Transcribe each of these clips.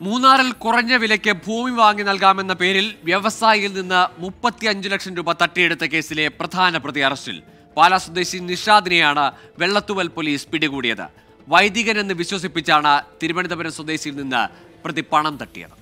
മൂന്നാറിൽ കുറഞ്ഞ വിലയ്ക്ക് ഭൂമി വാങ്ങി നൽകാമെന്ന പേരിൽ വ്യവസായിയിൽ നിന്ന് മുപ്പത്തിയഞ്ച് ലക്ഷം രൂപ തട്ടിയെടുത്ത കേസിലെ പ്രധാന പ്രതി അറസ്റ്റിൽ പാലാ സ്വദേശി നിഷാദിനെയാണ് വെള്ളത്തുവൽ പോലീസ് പിടികൂടിയത് വൈദികനെന്ന് വിശ്വസിപ്പിച്ചാണ് തിരുവനന്തപുരം സ്വദേശിയിൽ നിന്ന് പ്രതി പണം തട്ടിയത്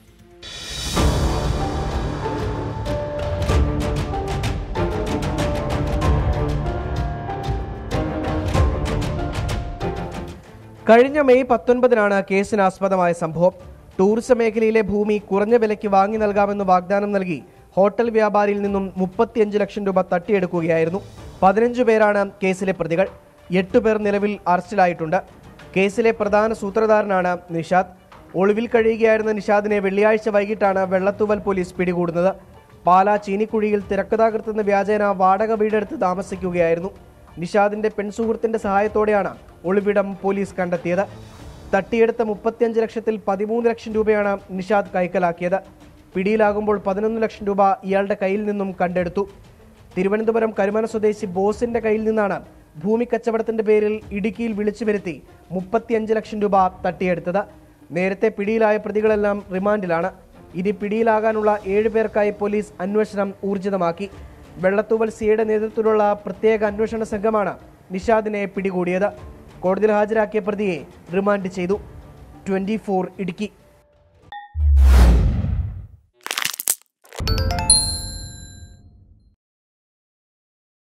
കഴിഞ്ഞ മെയ് പത്തൊൻപതിനാണ് കേസിനാസ്പദമായ സംഭവം ടൂറിസം മേഖലയിലെ ഭൂമി കുറഞ്ഞ വിലയ്ക്ക് വാങ്ങി നൽകാമെന്ന് വാഗ്ദാനം നൽകി ഹോട്ടൽ വ്യാപാരിയിൽ നിന്നും മുപ്പത്തിയഞ്ച് ലക്ഷം രൂപ തട്ടിയെടുക്കുകയായിരുന്നു പതിനഞ്ചു പേരാണ് കേസിലെ പ്രതികൾ എട്ട് പേർ നിലവിൽ അറസ്റ്റിലായിട്ടുണ്ട് കേസിലെ പ്രധാന സൂത്രധാരനാണ് നിഷാദ് ഒളിവിൽ കഴിയുകയായിരുന്ന നിഷാദിനെ വെള്ളിയാഴ്ച വൈകിട്ടാണ് വെള്ളത്തൂവൽ പോലീസ് പിടികൂടുന്നത് പാലാ ചീനിക്കുഴിയിൽ തിരക്കഥാകൃത്തുന്ന വ്യാജേന വാടക വീടെടുത്ത് താമസിക്കുകയായിരുന്നു നിഷാദിന്റെ പെൺസുഹൃത്തിന്റെ സഹായത്തോടെയാണ് ഒളിവിടം പോലീസ് കണ്ടെത്തിയത് തട്ടിയെടുത്ത മുപ്പത്തിയഞ്ച് ലക്ഷത്തിൽ പതിമൂന്ന് ലക്ഷം രൂപയാണ് നിഷാദ് കൈക്കലാക്കിയത് പിടിയിലാകുമ്പോൾ പതിനൊന്ന് ലക്ഷം രൂപ ഇയാളുടെ കയ്യിൽ നിന്നും കണ്ടെടുത്തു തിരുവനന്തപുരം കരുമന സ്വദേശി ബോസിന്റെ കയ്യിൽ നിന്നാണ് ഭൂമി കച്ചവടത്തിന്റെ പേരിൽ ഇടുക്കിയിൽ വിളിച്ചു വരുത്തി മുപ്പത്തിയഞ്ച് ലക്ഷം രൂപ തട്ടിയെടുത്തത് നേരത്തെ പിടിയിലായ പ്രതികളെല്ലാം റിമാൻഡിലാണ് ഇനി പിടിയിലാകാനുള്ള ഏഴുപേർക്കായി പോലീസ് അന്വേഷണം ഊർജിതമാക്കി വെള്ളത്തൂവൽ സിയുടെ നേതൃത്വത്തിലുള്ള പ്രത്യേക അന്വേഷണ സംഘമാണ് നിഷാദിനെ പിടികൂടിയത് കോടതിയിൽ ഹാജരാക്കിയ പ്രതിയെ റിമാൻഡ് ചെയ്തു ട്വന്റി ഇടുക്കി